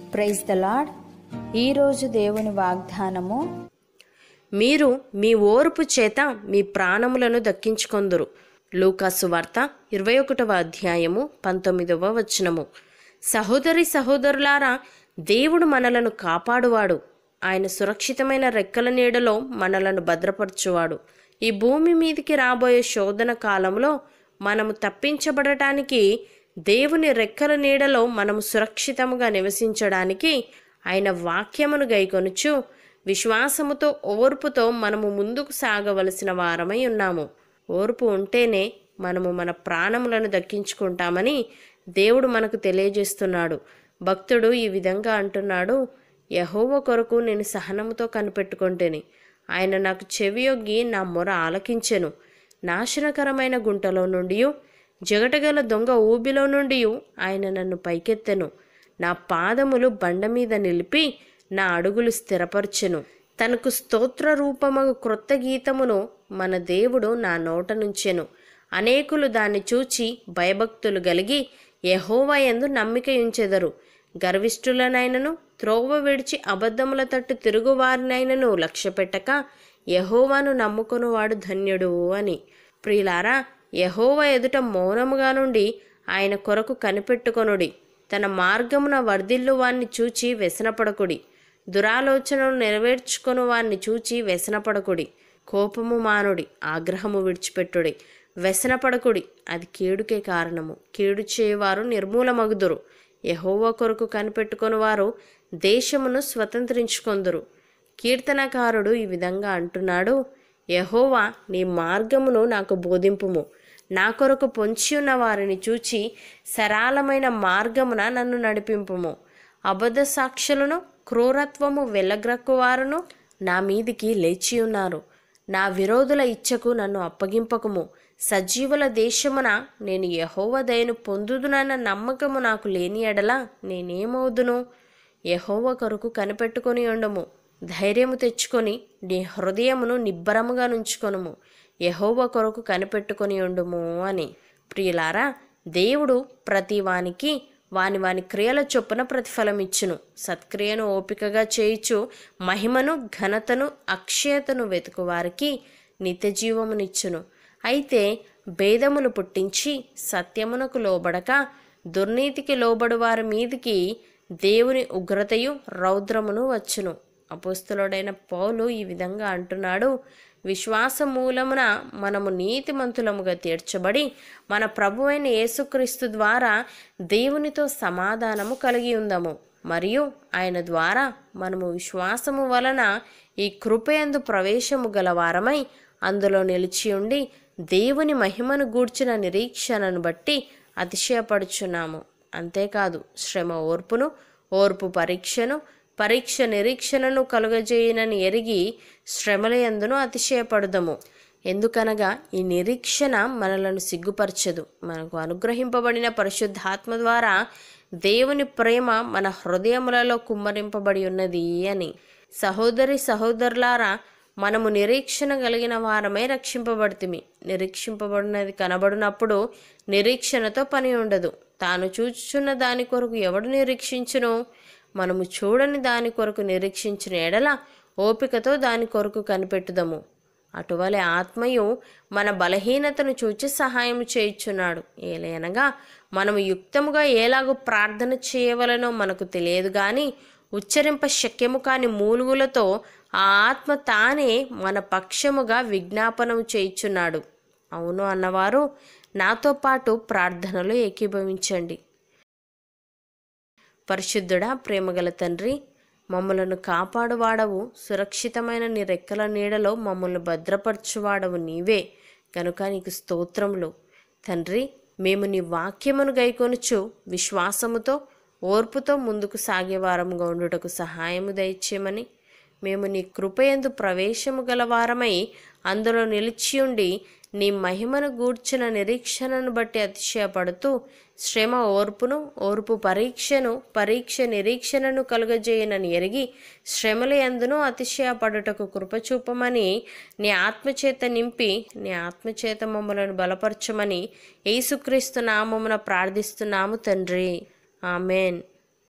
praise the lord ఈరోజు దేవుని వాగ్దానము మీరు మీ ఓర్పు చేత మీ ప్రాణములను దక్కించుకొందురు లూకాసు వార్త ఇరవై ఒకటవ అధ్యాయము పంతొమ్మిదవ వచనము సహోదరి సహోదరులారా దేవుడు మనలను కాపాడువాడు ఆయన సురక్షితమైన రెక్కల నీడలో మనలను భద్రపరచువాడు ఈ భూమి మీదికి రాబోయే శోధన కాలంలో మనము తప్పించబడటానికి దేవుని రెక్కల నీడలో మనము సురక్షితముగా నివసించడానికి ఆయన వాక్యమును గైకొనుచు విశ్వాసముతో ఓర్పుతో మనము ముందుకు సాగవలసిన వారమై ఉన్నాము ఓర్పు ఉంటేనే మనము మన ప్రాణములను దక్కించుకుంటామని దేవుడు మనకు తెలియజేస్తున్నాడు భక్తుడు ఈ విధంగా అంటున్నాడు యహోవ కొరకు నేను సహనముతో కనిపెట్టుకుంటేని ఆయన నాకు చెవియొగ్గి నా మొర ఆలకించెను నాశనకరమైన గుంటలో నుండి జగటగల దొంగ ఊబిలో నుండి ఆయన నన్ను పైకెత్తెను నా పాదములు బండ మీద నిలిపి నా అడుగులు స్థిరపరచెను తనకు స్తోత్ర రూపమగు క్రొత్త గీతమును మన దేవుడు నా నోట నుంచెను అనేకులు దాన్ని చూచి భయభక్తులు గలిగి యహోవా యందు నమ్మిక ఉంచెదరు గర్విష్ఠులనైనను త్రోవ విడిచి అబద్ధముల తట్టు తిరుగువారినైనను లక్ష్యపెట్టక యహోవాను నమ్ముకొనువాడు ధన్యుడు అని ప్రియులారా యహోవా ఎదుట మౌనముగా నుండి ఆయన కొరకు కనిపెట్టుకొనుడి తన మార్గమున వర్ధిల్లు వాణ్ణి చూచి వ్యసనపడకుడి దురాలోచనను నెరవేర్చుకొను వాణ్ణి చూచి వ్యసనపడకుడి కోపము మానుడి ఆగ్రహము విడిచిపెట్టుడి వ్యసనపడకుడి అది కీడుకే కారణము కీడు చేయవారు నిర్మూలమగుదురు యహోవా కొరకు కనిపెట్టుకొని వారు దేశమును స్వతంత్రించుకొందురు కీర్తనకారుడు ఈ విధంగా అంటున్నాడు యహోవా నీ మార్గమును నాకు బోధింపుము నా కొరకు పొంచి ఉన్న వారిని చూచి సరళమైన మార్గమున నన్ను నడిపింపుము అబద్ధ సాక్షులను క్రూరత్వము వెళ్ళగ్రక్కువారును నా మీదికి లేచి ఉన్నారు నా విరోధుల ఇచ్చకు నన్ను అప్పగింపకము సజీవుల దేశమున నేను యహోవ దయను పొందుదునన్న నమ్మకము నాకు లేని ఎడల నేనేమవుదును యహోవ కొరకు కనిపెట్టుకొని ఉండము ధైర్యము తెచ్చుకొని నీ హృదయమును నిబ్బరముగా నుంచుకొనుము యహోవ కొరకు కనిపెట్టుకొని ఉండుము అని ప్రియులారా దేవుడు ప్రతి వానికి వాని వాని క్రియల చొప్పున ప్రతిఫలం ఇచ్చును సత్క్రియను ఓపికగా చేయుచు మహిమను ఘనతను అక్షయతను వెతుకు వారికి నిత్య జీవమునిచ్చును అయితే భేదములు పుట్టించి సత్యమునకు లోబడక దుర్నీతికి లోబడు వారి మీదికి దేవుని ఉగ్రతయు రౌద్రమును వచ్చును అపోస్తులుడైన పౌలు ఈ విధంగా అంటున్నాడు విశ్వాస మూలమున మనము నీతిమంతులముగా తీర్చబడి మన ప్రభువైన యేసుక్రీస్తు ద్వారా దేవునితో సమాధానము కలిగి ఉందాము మరియు ఆయన ద్వారా మనము విశ్వాసము వలన ఈ కృపయందు ప్రవేశము గలవారమై అందులో నిలిచి ఉండి దేవుని మహిమను గూర్చిన నిరీక్షణను బట్టి అతిశయపడుచున్నాము అంతేకాదు శ్రమ ఓర్పును ఓర్పు పరీక్షను పరీక్ష నిరీక్షణను కలుగజేయనని ఎరిగి శ్రమలయందును అతిశయపడదము ఎందుకనగా ఈ నిరీక్షణ మనలను సిగ్గుపరచదు మనకు అనుగ్రహింపబడిన పరిశుద్ధాత్మ ద్వారా దేవుని ప్రేమ మన హృదయములలో కుమ్మరింపబడి ఉన్నది అని సహోదరి సహోదరులారా మనము నిరీక్షణ కలిగిన వారమే రక్షింపబడితిమి నిరీక్షింపబడినది కనబడినప్పుడు నిరీక్షణతో పని ఉండదు తాను చూచుచున్న దాని కొరకు ఎవడు నిరీక్షించును మనము చూడని దాని కొరకు నిరీక్షించిన ఎడల ఓపికతో దాని కొరకు కనిపెట్టుదము అటువలే ఆత్మయు మన బలహీనతను చూచి సహాయం చేయుచున్నాడు ఏలయనగా మనము యుక్తముగా ఎలాగో ప్రార్థన చేయవలనో మనకు తెలియదు కానీ ఉచ్చరింప శక్యము కాని మూలుగులతో ఆ ఆత్మ తానే మన పక్షముగా విజ్ఞాపనము చేయుచున్నాడు అవును అన్నవారు నాతో పాటు ప్రార్థనలో ఏకీభవించండి పరిశుద్ధుడా ప్రేమగల తండ్రి మమ్మలను కాపాడువాడవు సురక్షితమైన నీ రెక్కల నీడలో మమ్మల్ని భద్రపరచువాడవు నీవే కనుక నీకు స్తోత్రములు తండ్రి మేము నీ వాక్యమును గైకొనుచు విశ్వాసముతో ఓర్పుతో ముందుకు సాగేవారముగా ఉండుటకు సహాయము దయచేయమని మేము నీ కృపయందు ప్రవేశము గలవారమై అందులో నిలిచి ఉండి నీ మహిమను గూర్చిన నిరీక్షణను బట్టి అతిశయపడుతూ శ్రమ ఓర్పును ఓర్పు పరీక్షను పరీక్ష నిరీక్షణను కలుగజేయనని ఎరిగి శ్రమల ఎందును అతిశయపడుటకు కృపచూపమని నీ ఆత్మచేత నింపి నీ ఆత్మచేత మమ్మలను బలపరచమని యేసుక్రీస్తు నామమున ప్రార్థిస్తున్నాము తండ్రి ఆమెన్